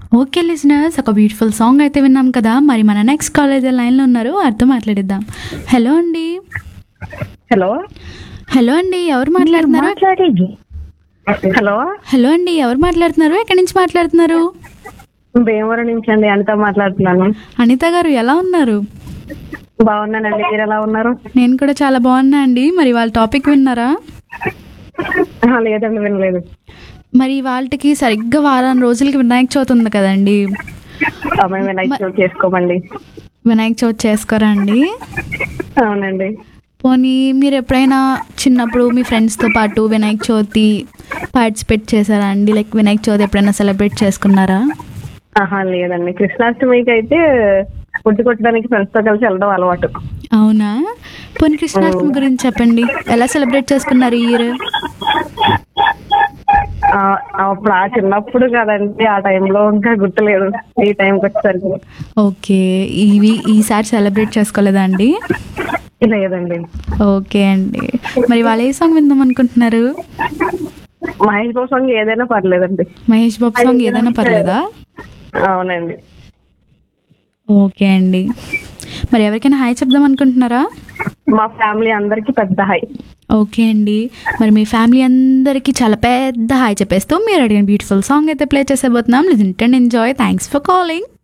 okay listeners ఒక beautiful song అయితే విన్నాం కదా మరి మన నెక్స్ట్ కాలేజ్ లైన్లో ఉన్నారు వారితో మాట్లాడిద్దాం హలో అండి హలో హలో అండి ఎవరు మాట్లాడుతున్నారు మాట్లాడేది హలో హలో అండి ఎవరు మాట్లాడుతున్నారు ఎక్కడి నుంచి మాట్లాడుతున్నారు భీమవరం నుంచి అండి అనిత మాట్లాడుతున్నాను అనిత గారు ఎలా ఉన్నారు బాగున్నానండి మీరు ఎలా ఉన్నారు నేను కూడా చాలా బాగున్నా అండి మరి వాళ్ళ టాపిక్ విన్నారా ఆహా, లేదండి వినలేదు మరి వాళ్ళకి సరిగ్గా వారం రోజులకి వినాయక చవితి ఉంది కదండి ఆ, మేము వినాయక చవితి చేసుకోమండి వినాయక చవితి చేసుకోరా అండి అవునండి పోనీ మీరు ఎప్పుడైనా చిన్నప్పుడు మీ ఫ్రెండ్స్తో పాటు వినాయక చవితి పార్టిసిపేట్ చేశారా అండి లైక్ వినాయక చవితి ఎప్పుడైనా సెలబ్రేట్ చేసుకున్నారా ఆహా లేదండి కృష్ణాష్టమికి అయితే గుడ్డు కొట్టడానికి ఫ్రెండ్స్ తో కలిసి వెళ్ళడం అలవాటు అవునా పోనీ కృష్ణాష్టమి గురించి చెప్పండి ఎలా సెలబ్రేట్ చేసుకున్నారు ఈ ఇయర్ ఆ, అప్పుడు ఆ చిన్నప్పుడు కదండి ఆ టైంలో ఇంకా గుర్తులేదు ఈ టైంకి వచ్చేసరికి ఓకే ఇవి ఈసారి సెలబ్రేట్ చేసుకోలేదా అండి లేదండి ఓకే అండి మరి వాళ్ళు ఏ సాంగ్ విందాం అనుకుంటున్నారు మహేష్ బాబు సాంగ్ ఏదైనా పర్లేదండి మహేష్ బాబు సాంగ్ ఏదైనా పర్లేదా అవునండి ఓకే అండి మరి ఎవరికైనా హాయ్ చెప్దాం అనుకుంటున్నారా మా ఫ్యామిలీ అందరికి పెద్ద హై ఓకే అండి మరి మీ ఫ్యామిలీ అందరికీ చాలా పెద్ద హాయ్ చెప్పేస్తూ మీరు అడిగిన బ్యూటిఫుల్ సాంగ్ అయితే ప్లే చేసేబోతున్నాం listen and enjoy thanks for calling